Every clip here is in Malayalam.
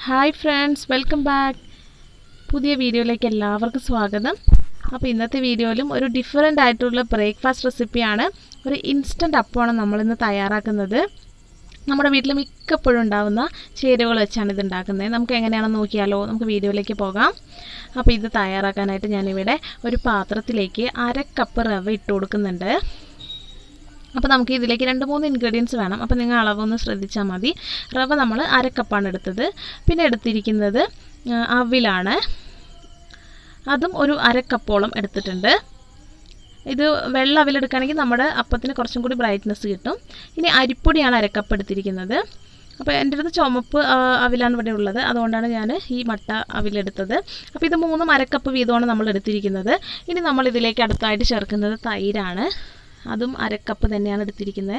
ഹായ് ഫ്രണ്ട്സ് വെൽക്കം ബാക്ക് പുതിയ വീഡിയോയിലേക്ക് എല്ലാവർക്കും സ്വാഗതം അപ്പോൾ ഇന്നത്തെ വീഡിയോയിലും ഒരു ഡിഫറെൻ്റ് ആയിട്ടുള്ള ബ്രേക്ക്ഫാസ്റ്റ് റെസിപ്പിയാണ് ഒരു ഇൻസ്റ്റൻറ്റ് അപ്പമാണ് നമ്മളിന്ന് തയ്യാറാക്കുന്നത് നമ്മുടെ വീട്ടിൽ മിക്കപ്പോഴും ഉണ്ടാകുന്ന ചേരുവകൾ വെച്ചാണ് ഇത് ഉണ്ടാക്കുന്നത് നമുക്ക് എങ്ങനെയാണെന്ന് നോക്കിയാലോ നമുക്ക് വീഡിയോയിലേക്ക് പോകാം അപ്പോൾ ഇത് തയ്യാറാക്കാനായിട്ട് ഞാനിവിടെ ഒരു പാത്രത്തിലേക്ക് അര കപ്പ് റവ ഇട്ട് കൊടുക്കുന്നുണ്ട് അപ്പോൾ നമുക്ക് ഇതിലേക്ക് രണ്ട് മൂന്ന് ഇൻഗ്രീഡിയൻസ് വേണം അപ്പോൾ നിങ്ങൾ അളവൊന്ന് ശ്രദ്ധിച്ചാൽ മതി റവ നമ്മൾ അര കപ്പാണ് എടുത്തത് പിന്നെ എടുത്തിരിക്കുന്നത് ആ, അവിലാണ് അതും ഒരു അര കപ്പോളം എടുത്തിട്ടുണ്ട് ഇത് വെള്ള അവിലെടുക്കുകയാണെങ്കിൽ നമ്മുടെ അപ്പത്തിന് കുറച്ചും കൂടി ബ്രൈറ്റ്നസ് കിട്ടും ഇനി അരിപ്പൊടിയാണ് അരക്കപ്പ് എടുത്തിരിക്കുന്നത് അപ്പോൾ എൻ്റെ അടുത്ത് ചുമപ്പ് ആ, അവിലാണ് ഇവിടെ ഉള്ളത് അതുകൊണ്ടാണ് ഞാൻ ഈ മട്ട അവിലെടുത്തത് അപ്പോൾ ഇത് മൂന്നും അരക്കപ്പ് വീതമാണ് നമ്മൾ എടുത്തിരിക്കുന്നത് ഇനി നമ്മൾ ഇതിലേക്ക് അടുത്തായിട്ട് ചേർക്കുന്നത് തൈരാണ് അതും അരക്കപ്പ് തന്നെയാണ് എടുത്തിരിക്കുന്നത്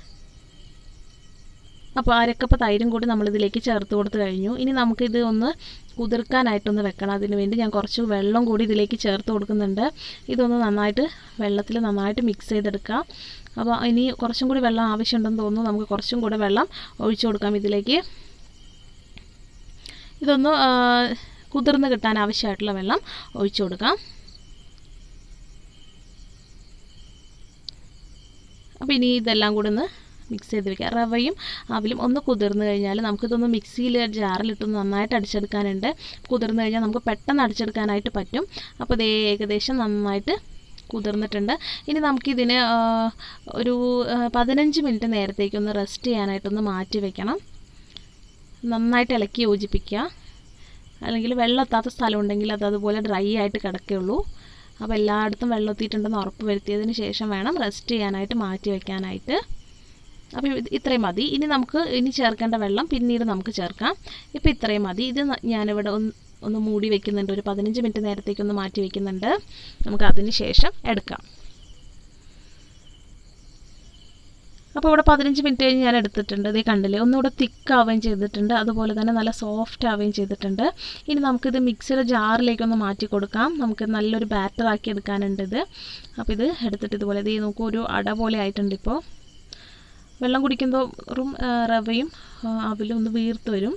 അപ്പോൾ അരക്കപ്പ് തൈരും കൂടി നമ്മളിതിലേക്ക് ചേർത്ത് കൊടുത്ത് കഴിഞ്ഞു ഇനി നമുക്കിത് ഒന്ന് കുതിർക്കാനായിട്ടൊന്ന് വെക്കണം അതിന് വേണ്ടി ഞാൻ കുറച്ച് വെള്ളം കൂടി ഇതിലേക്ക് ചേർത്ത് കൊടുക്കുന്നുണ്ട് ഇതൊന്ന് നന്നായിട്ട് വെള്ളത്തിൽ നന്നായിട്ട് മിക്സ് ചെയ്തെടുക്കാം അപ്പോൾ ഇനി കുറച്ചും കൂടി വെള്ളം ആവശ്യമുണ്ടെന്ന് തോന്നുന്നു നമുക്ക് കുറച്ചും കൂടി വെള്ളം ഒഴിച്ചു കൊടുക്കാം ഇതിലേക്ക് ഇതൊന്ന് ആ, കുതിർന്ന് കിട്ടാൻ ആവശ്യമായിട്ടുള്ള വെള്ളം ഒഴിച്ചു കൊടുക്കാം അപ്പോൾ ഇനി ഇതെല്ലാം കൂടി ഒന്ന് മിക്സ് ചെയ്ത് വെക്കുക റവയും അവിലും ഒന്ന് കുതിർന്ന് കഴിഞ്ഞാൽ നമുക്കിതൊന്ന് മിക്സിയിൽ ജാറിലിട്ടൊന്ന് നന്നായിട്ട് അടിച്ചെടുക്കാനുണ്ട് കുതിർന്ന് കഴിഞ്ഞാൽ നമുക്ക് പെട്ടെന്ന് അടിച്ചെടുക്കാനായിട്ട് പറ്റും അപ്പോൾ ഇത് ഏകദേശം നന്നായിട്ട് കുതിർന്നിട്ടുണ്ട് ഇനി നമുക്കിതിന് ആ, ഒരു ആ, പതിനഞ്ച് മിനിറ്റ് നേരത്തേക്കൊന്ന് റെസ്റ്റ് ചെയ്യാനായിട്ടൊന്ന് മാറ്റി വെക്കണം നന്നായിട്ട് ഇളക്കി യോജിപ്പിക്കുക അല്ലെങ്കിൽ വെള്ളം എത്താത്ത സ്ഥലം ഉണ്ടെങ്കിൽ അത് അതുപോലെ ഡ്രൈ ആയിട്ട് കിടക്കുകയുള്ളൂ അപ്പോൾ എല്ലായിടത്തും വെള്ളം എത്തിയിട്ടുണ്ടെന്ന് ഉറപ്പ് വരുത്തിയതിന് ശേഷം വേണം റെസ്റ്റ് ചെയ്യാനായിട്ട് മാറ്റി വെക്കാനായിട്ട് അപ്പോൾ ഇത് ഇത്രയും മതി ഇനി നമുക്ക് ഇനി ചേർക്കേണ്ട വെള്ളം പിന്നീട് നമുക്ക് ചേർക്കാം ഇപ്പോൾ ഇത്രയും മതി ഇത് ന- ഞാനിവിടെ ഒന്ന് ഒന്ന് മൂടി വെക്കുന്നുണ്ട് ഒരു പതിനഞ്ച് മിനിറ്റ് നേരത്തേക്ക് ഒന്ന് മാറ്റി വെക്കുന്നുണ്ട് നമുക്ക് അതിന് ശേഷം എടുക്കാം അപ്പോൾ ഇവിടെ പതിനഞ്ച് മിനിറ്റ് കഴിഞ്ഞ് ഞാൻ എടുത്തിട്ടുണ്ട് ഇതേ കണ്ടില്ലേ ഒന്നുകൂടെ തിക്ക് ആവുകയും ചെയ്തിട്ടുണ്ട് അതുപോലെ തന്നെ നല്ല സോഫ്റ്റ് ആവുകയും ചെയ്തിട്ടുണ്ട് ഇനി നമുക്കിത് മിക്സിയുടെ ജാറിലേക്കൊന്ന് മാറ്റി കൊടുക്കാം നമുക്ക് നല്ലൊരു ബാറ്റർ ആക്കി എടുക്കാനുണ്ട് ഇത് അപ്പോൾ ഇത് എടുത്തിട്ട് ഇതുപോലെ ഇത് നോക്കൂ ഒരു അട പോലെ ആയിട്ടുണ്ട് ഇപ്പോൾ വെള്ളം കുടിക്കുന്തോറും ആ, റവയും ആ, അവിലും ഒന്ന് വീർത്ത് വരും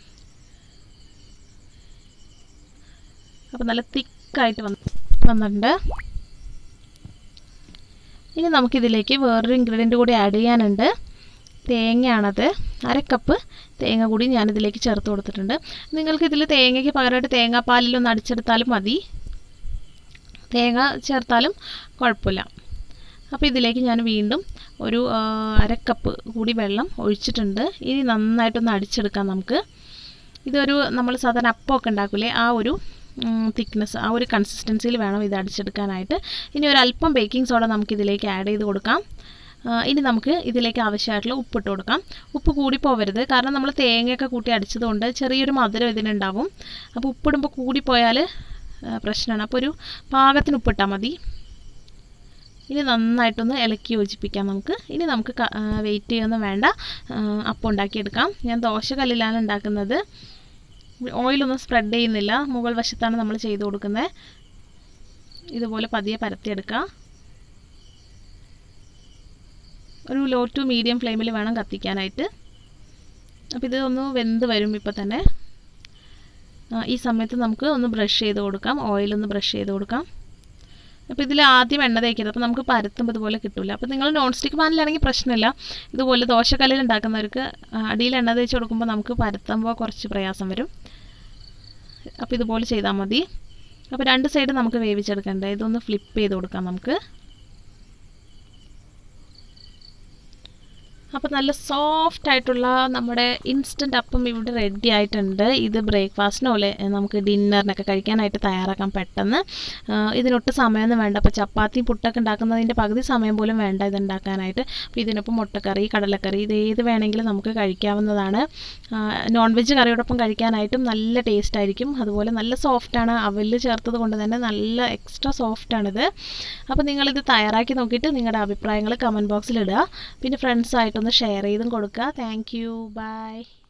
അപ്പോൾ നല്ല തിക്കായിട്ട് വന്ന് വന്നിട്ടുണ്ട് ഇനി നമുക്കിതിലേക്ക് വേറൊരു ഇൻഗ്രീഡിയൻറ്റ് കൂടി ആഡ് ചെയ്യാനുണ്ട് തേങ്ങയാണത് അര കപ്പ് തേങ്ങ കൂടി ഞാനിതിലേക്ക് ചേർത്ത് കൊടുത്തിട്ടുണ്ട് നിങ്ങൾക്ക് ഇതിൽ തേങ്ങയ്ക്ക് പകരമായിട്ട് തേങ്ങാപ്പാലിലൊന്ന് അടിച്ചെടുത്താലും മതി തേങ്ങ ചേർത്താലും കുഴപ്പമില്ല അപ്പോൾ ഇതിലേക്ക് ഞാൻ വീണ്ടും ഒരു ആ, അര കപ്പ് കൂടി വെള്ളം ഒഴിച്ചിട്ടുണ്ട് ഇനി നന്നായിട്ടൊന്ന് അടിച്ചെടുക്കാം നമുക്ക് ഇതൊരു നമ്മൾ സാധാരണ അപ്പമൊക്കെ ഉണ്ടാക്കില്ലേ ആ ഒരു തിക്നെസ് ആ ഒരു കൺസിസ്റ്റൻസിയിൽ വേണം ഇത് അടിച്ചെടുക്കാനായിട്ട് ഇനി ഒരു അല്പം ബേക്കിംഗ് സോഡ നമുക്ക് ഇതിലേക്ക് ആഡ് ചെയ്ത് കൊടുക്കാം ആ, ഇനി നമുക്ക് ഇതിലേക്ക് ആവശ്യമായിട്ടുള്ള ഉപ്പിട്ട് കൊടുക്കാം ഉപ്പ് കൂടി പോവരുത് കാരണം നമ്മൾ തേങ്ങയൊക്കെ കൂട്ടി അടിച്ചതുകൊണ്ട് ചെറിയൊരു മധുരം ഇതിനുണ്ടാവും അപ്പോൾ ഉപ്പിടുമ്പോൾ കൂടിപ്പോയാൽ പ്രശ്നമാണ് അപ്പോൾ ഒരു പാകത്തിന് ഉപ്പിട്ടാൽ മതി ഇനി നന്നായിട്ടൊന്ന് ഇളക്കി യോജിപ്പിക്കാം നമുക്ക് ഇനി നമുക്ക് വെയിറ്റ് ചെയ്യൊന്നും വേണ്ട ആ, അപ്പം ഉണ്ടാക്കിയെടുക്കാം ഞാൻ ദോശക്കല്ലിലാണ് ഉണ്ടാക്കുന്നത് ഓയിലൊന്നും സ്പ്രെഡ് ചെയ്യുന്നില്ല മുകൾ വശത്താണ് നമ്മൾ ചെയ്ത് കൊടുക്കുന്നത് ഇതുപോലെ പതിയെ പരത്തിയെടുക്കുക ഒരു ലോ ടു മീഡിയം ഫ്ലെയിമിൽ വേണം കത്തിക്കാനായിട്ട് അപ്പോൾ ഇത് ഒന്ന് വെന്ത് വരും ഇപ്പോൾ തന്നെ ആ, ഈ സമയത്ത് നമുക്ക് ഒന്ന് ബ്രഷ് ചെയ്ത് കൊടുക്കാം ഓയിലൊന്ന് ബ്രഷ് ചെയ്ത് കൊടുക്കാം അപ്പോൾ ഇതിൽ ആദ്യം എണ്ണ തേക്കരുത് അപ്പോൾ നമുക്ക് പരത്തുമ്പോൾ ഇതുപോലെ കിട്ടില്ല അപ്പോൾ നിങ്ങൾ നോൺ സ്റ്റിക്ക് പാനിലാണെങ്കിൽ പ്രശ്നമില്ല ഇതുപോലെ ദോശക്കല്ലിൽ ഉണ്ടാക്കുന്നവർക്ക് ആ, അടിയിൽ എണ്ണ തേച്ച് കൊടുക്കുമ്പോൾ നമുക്ക് പരത്തുമ്പോൾ കുറച്ച് പ്രയാസം വരും അപ്പോൾ ഇതുപോലെ ചെയ്താൽ മതി അപ്പോൾ രണ്ട് സൈഡ് നമുക്ക് വേവിച്ചെടുക്കണ്ടേ ഇതൊന്ന് ഫ്ലിപ്പ് ചെയ്ത് കൊടുക്കാം നമുക്ക് അപ്പോൾ നല്ല സോഫ്റ്റ് ആയിട്ടുള്ള നമ്മുടെ ഇൻസ്റ്റൻറ്റ് അപ്പം ഇവിടെ റെഡി ആയിട്ടുണ്ട് ഇത് ബ്രേക്ക്ഫാസ്റ്റിനോ അല്ലെ നമുക്ക് ഡിന്നറിനൊക്കെ കഴിക്കാനായിട്ട് തയ്യാറാക്കാം പെട്ടെന്ന് ആ, ഇതിനൊട്ട് സമയമൊന്നും വേണ്ട അപ്പോൾ ചപ്പാത്തി പുട്ടൊക്കെ ഉണ്ടാക്കുന്നതിൻ്റെ പകുതി സമയം പോലും വേണ്ട ഇത് ഉണ്ടാക്കാനായിട്ട് അപ്പോൾ ഇതിനൊപ്പം മുട്ടക്കറി കടലക്കറി ഇത് ഏത് വേണമെങ്കിലും നമുക്ക് കഴിക്കാവുന്നതാണ് നോൺ വെജ് കറിയോടൊപ്പം കഴിക്കാനായിട്ടും നല്ല ടേസ്റ്റ് ആയിരിക്കും അതുപോലെ നല്ല സോഫ്റ്റാണ് അവല് ചേർത്തത് കൊണ്ട് തന്നെ നല്ല എക്സ്ട്രാ സോഫ്റ്റാണിത് അപ്പോൾ നിങ്ങളിത് തയ്യാറാക്കി നോക്കിയിട്ട് നിങ്ങളുടെ അഭിപ്രായങ്ങൾ കമൻറ്റ് ബോക്സിൽ ഇടുക പിന്നെ ഫ്രണ്ട്സായിട്ടൊന്ന് ഷെയർ ചെയ്തും കൊടുക്കുക താങ്ക് യു ബൈ